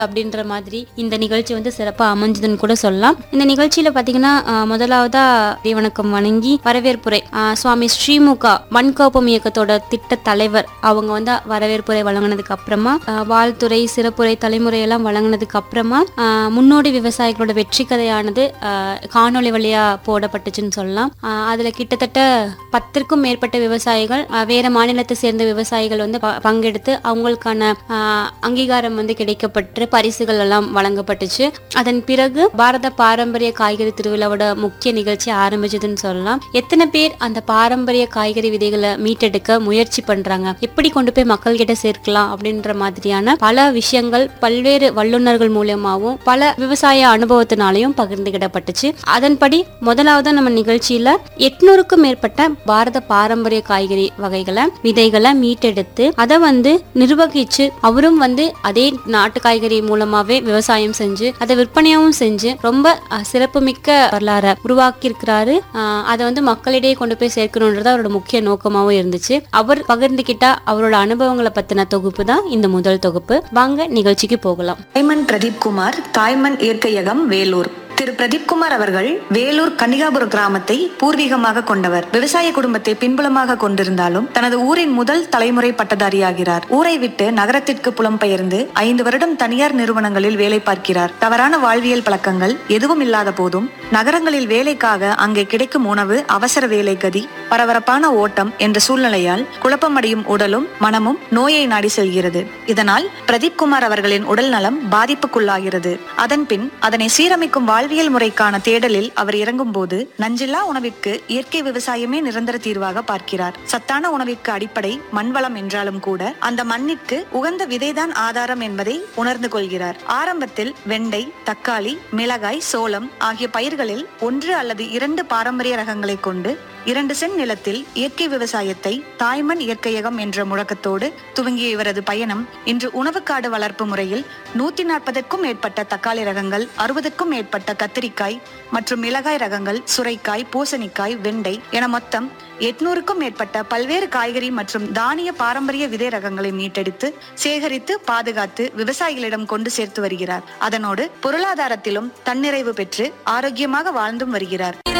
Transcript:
அப்படின்ற மாதிரி இந்த நிகழ்ச்சி வந்து சிறப்பா அமைஞ்சதுன்னு கூட சொல்லலாம் இந்த நிகழ்ச்சியில பாத்தீங்கன்னா ஆஹ், முதலாவதா இறை வணக்கம் வணங்கி வரவேற்புரை ஆஹ், சுவாமி ஸ்ரீமுகா மண்கோப்பம் இயக்கத்தோட திட்ட தலைவர் அவங்க வந்து வரவேற்புரை வழங்கினதுக்கு அப்புறமா ஆஹ், வாழ்த்துறை சிறப்புரை தலைமுறை எல்லாம் வழங்கினதுக்கு அப்புறமா ஆஹ், முன்னோடி விவசாயிகளோட வெற்றி கதையானது ஆஹ், காணொளி வழியா போடப்பட்டுச்சுன்னு சொல்லலாம் ஆஹ், அதுல கிட்டத்தட்ட பத்திற்கும் மேற்பட்ட விவசாயிகள் ஆஹ், வேற மாநிலத்தை சேர்ந்த விவசாயிகள் வந்து ப- பங்கெடுத்து அவங்களுக்கான ஆஹ், அங்கீகாரம் வந்து கிடைக்கப்பட்டு பரிசுகள் எல்லாம் வழங்கப்பட்டுச்சு அதன் பிறகு பாரத பாரம்பரிய காய்கறி திருவிழாவோட முக்கிய நிகழ்ச்சி ஆரம்பிச்சதுன்னு சொல்லலாம் எத்தனை பேர் அந்த பாரம்பரிய காய்கறி விதைகளை மீட்டெடுக்க முயற்சி பண்றாங்க எப்படி கொண்டு போய் மக்கள் கிட்ட சேர்க்கலாம் அப்படின்ற மாதிரியான பல விஷயங்கள் பல்வேறு வல்லுநர்கள் மூலியமாவும் பல விவசாய அனுபவத்தினாலையும் பகிர்ந்துகிடப்பட்டுச்சு அதன்படி முதலாவது நம்ம நிகழ்ச்சியில எட்நூறுக்கும் மேற்பட்ட பாரத பாரம்பரிய காய்கறி வகைகளை விதைகளை மீட்டெடுத்து அதை வந்து நிர்வகிச்சு அவரும் வந்து அதே நாட்டு காய்கறி மூலமாவே விவசாயம் செஞ்சு அதை விற்பனையாவும் செஞ்சு ரொம்ப அஹ், சிறப்புமிக்க வரலாறை உருவாக்கி இருக்கிறாரு அதை வந்து மக்களிடையே கொண்டு போய் சேர்க்கணுன்றது அவரோட முக்கிய நோக்கமாவும் இருந்துச்சு அவர் பகிர்ந்துகிட்ட அவரோட அனுபவங்களை பத்தின தொகுப்பு தான் இந்த முதல் தொகுப்பு வாங்க நிகழ்ச்சிக்கு போகலாம் தாய்மன் பிரதீப் குமார் தாய்மன் இயற்கையகம் வேலூர் திரு பிரதீப் குமார் அவர்கள் வேலூர் கன்னிகாபுர கிராமத்தை பூர்வீகமாக கொண்டவர் விவசாய குடும்பத்தை பின்புலமாக கொண்டிருந்தாலும் தனது ஊரின் முதல் தலைமுறை பட்டதாரியாகிறார் ஊரை விட்டு நகரத்திற்கு புலம்பெயர்ந்து ஐந்து வருடம் தனியார் நிறுவனங்களில் வேலை பார்க்கிறார் தவறான வாழ்வியல் பழக்கங்கள் எதுவும் இல்லாத போதும் நகரங்களில் வேலைக்காக அங்கே கிடைக்கும் உணவு அவசர வேலை கதி பரபரப்பான ஓட்டம் என்ற சூழ்நிலையால் குழப்பமடையும் உடலும் மனமும் நோயை நாடி செல்கிறது இதனால் பிரதீப் குமார் அவர்களின் உடல் நலம் பாதிப்புக்குள்ளாகிறது அதன் பின் அதனை சீரமைக்கும் வாழ்வியல் முறைக்கான தேடலில் அவர் இறங்கும் போது நஞ்சில்லா உணவிற்கு இயற்கை விவசாயமே நிரந்தர தீர்வாக பார்க்கிறார் சத்தான உணவிற்கு அடிப்படை மண்வளம் என்றாலும் கூட அந்த மண்ணிற்கு உகந்த விதைதான் ஆதாரம் என்பதை உணர்ந்து கொள்கிறார் ஆரம்பத்தில் வெண்டை தக்காளி மிளகாய் சோளம் ஆகிய பயிர்களில் ஒன்று அல்லது இரண்டு பாரம்பரிய ரகங்களை கொண்டு இரண்டு சென் நிலத்தில் இயற்கை விவசாயத்தை தாய்மண் இயற்கையகம் என்ற முழக்கத்தோடு துவங்கிய இவரது பயணம் இன்று உணவுக்காடு வளர்ப்பு முறையில் நூத்தி நாற்பதற்கும் மேற்பட்ட தக்காளி ரகங்கள் அறுபதுக்கும் மேற்பட்ட கத்திரிக்காய் மற்றும் மிளகாய் ரகங்கள் சுரைக்காய் பூசணிக்காய் வெண்டை என மொத்தம் எட்நூறுக்கும் மேற்பட்ட பல்வேறு காய்கறி மற்றும் தானிய பாரம்பரிய விதை ரகங்களை மீட்டெடுத்து சேகரித்து பாதுகாத்து விவசாயிகளிடம் கொண்டு சேர்த்து வருகிறார் அதனோடு பொருளாதாரத்திலும் தன்னிறைவு பெற்று ஆரோக்கியமாக வாழ்ந்தும் வருகிறார்